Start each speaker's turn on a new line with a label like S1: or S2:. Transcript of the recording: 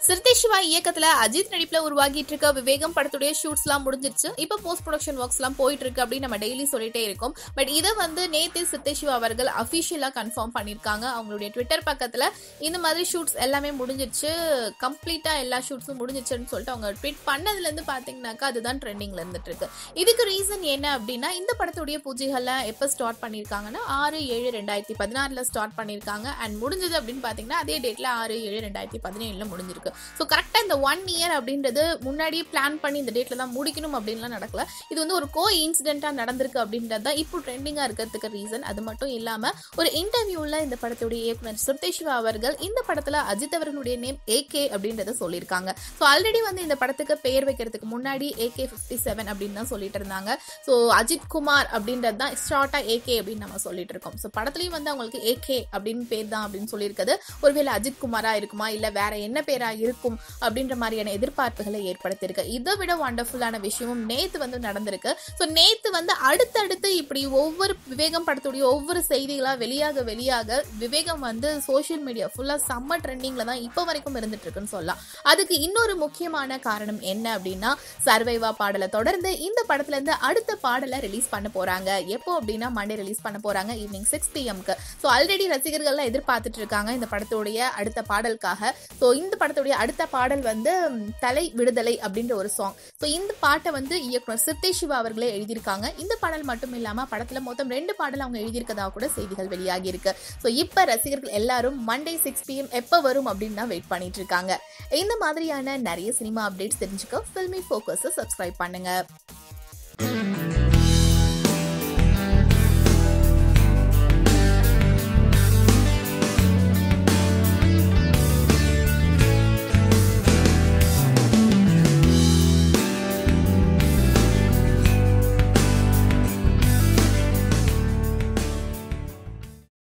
S1: சிறுத்தை சிவா இயக்கத்துல அஜித் நடிப்புல உருவாகிட்டு இருக்க விவேகம் படத்துடைய ஷூட்ஸ் எல்லாம் முடிஞ்சிருச்சு இப்ப போஸ்ட் ப்ரொடக்ஷன் ஒர்க்ஸ் எல்லாம் போயிட்டு இருக்கு அப்படின்னு நம்ம டெய்லி சொல்லிட்டே இருக்கோம் பட் இதை வந்து நேத்து சிறுத்தை சிவா அவர்கள் அபிஷியலா கன்ஃபார்ம் பண்ணிருக்காங்க அவங்களுடைய ட்விட்டர் பக்கத்துல இந்த மாதிரி ஷூட்ஸ் எல்லாமே முடிஞ்சிருச்சு கம்ப்ளீட்டா எல்லா ஷூட்ஸும் முடிஞ்சிருச்சுன்னு சொல்லிட்டு அவங்க ட்வீட் பண்ணதுல இருந்து பாத்தீங்கன்னாக்கா அதுதான் ட்ரெண்டிங்ல இருந்துட்டு இருக்கு இதுக்கு ரீசன் என்ன அப்படின்னா இந்த படத்துடைய பூஜைகள்லாம் எப்ப ஸ்டார்ட் பண்ணிருக்காங்கன்னா ஆறு ஏழு ரெண்டாயிரத்தி பதினாறுல ஸ்டார்ட் பண்ணிருக்காங்க அண்ட் முடிஞ்சது அப்படின்னு பாத்தீங்கன்னா அதே டேட்ல ஆறு ஏழு ரெண்டாயிரத்தி பதினேழுல முடிஞ்சிருக்கு ஸோ கரெக்டாக இந்த ஒன் இயர் அப்படின்றது முன்னாடியே பிளான் பண்ணி இந்த டேட்ல தான் முடிக்கணும் அப்படின்லாம் நடக்கல இது வந்து ஒரு கோ இன்சிடென்ட்டாக நடந்திருக்கு அப்படின்றது தான் இப்போ ட்ரெண்டிங்காக இருக்கிறதுக்கு ரீசன் அது மட்டும் இல்லாமல் ஒரு இன்டர்வியூவில் இந்த படத்துடைய இயக்குனர் சுர்தேஷ் சிவா அவர்கள் இந்த படத்தில் அஜித் அவர்களுடைய நேம் ஏகே அப்படின்றத சொல்லியிருக்காங்க ஸோ ஆல்ரெடி வந்து இந்த படத்துக்கு பெயர் வைக்கிறதுக்கு முன்னாடி ஏகே ஃபிஃப்டி செவன் அப்படின்னு தான் சொல்லிட்டு இருந்தாங்க ஸோ அஜித் குமார் அப்படின்றது தான் ஷார்ட்டாக ஏகே அப்படின்னு நம்ம சொல்லிட்டு இருக்கோம் ஸோ படத்துலையும் வந்து அவங்களுக்கு ஏகே அப்படின்னு பேர் தான் அப்படின்னு சொல்லியிருக்கிறது ஒருவேளை அஜித் குமாரா இருக்குமா இல்லை வேற என்ன பேரா இருக்கும் அப்படின்ற மாதிரியான எதிர்பார்ப்புகளை ஏற்படுத்தியிருக்கு இதை விட வண்டர்ஃபுல்லான விஷயமும் நேத்து வந்து நடந்திருக்கு ஸோ நேத்து வந்து அடுத்தடுத்து இப்படி ஒவ்வொரு விவேகம் படத்துடைய ஒவ்வொரு செய்திகளா வெளியாக வெளியாக விவேகம் வந்து சோஷியல் மீடியா ஃபுல்லா செம்ம ட்ரெண்டிங்ல தான் இப்போ வரைக்கும் இருந்துட்டு இருக்குன்னு சொல்லலாம் அதுக்கு இன்னொரு முக்கியமான காரணம் என்ன அப்படின்னா சர்வைவா பாடலை தொடர்ந்து இந்த படத்துல இருந்து அடுத்த பாடலை ரிலீஸ் பண்ண போறாங்க எப்போ அப்படின்னா மண்டே ரிலீஸ் பண்ண போறாங்க ஈவினிங் சிக்ஸ் பிஎம்க்கு ஸோ ஆல்ரெடி ரசிகர்கள்லாம் எதிர்பார்த்துட்டு இருக்காங்க இந்த படத்துடைய அடுத்த பாடலுக்காக ஸோ இந்த படத்துடைய அடுத்த பாடல் வந்து ம், தலை விடுதலை அப்படின்ற ஒரு சாங் ஸோ இந்த பாட்டை வந்து இயக்குனர் சித்தை சிவா அவர்களே எழுதியிருக்காங்க இந்த பாடல் மட்டும் இல்லாம படத்துல மொத்தம் ரெண்டு பாடல் அவங்க எழுதியிருக்கதா கூட செய்திகள் வெளியாகி இருக்கு ஸோ இப்போ ரசிகர்கள் எல்லாரும் மண்டே சிக்ஸ் பிஎம் எப்போ வரும் அப்படின்னு தான் வெயிட் பண்ணிட்டு இருக்காங்க இந்த மாதிரியான நிறைய சினிமா அப்டேட்ஸ் தெரிஞ்சுக்க ஃபில்மி ஃபோக்கஸை சப்ஸ்கிரைப் பண்ணுங்க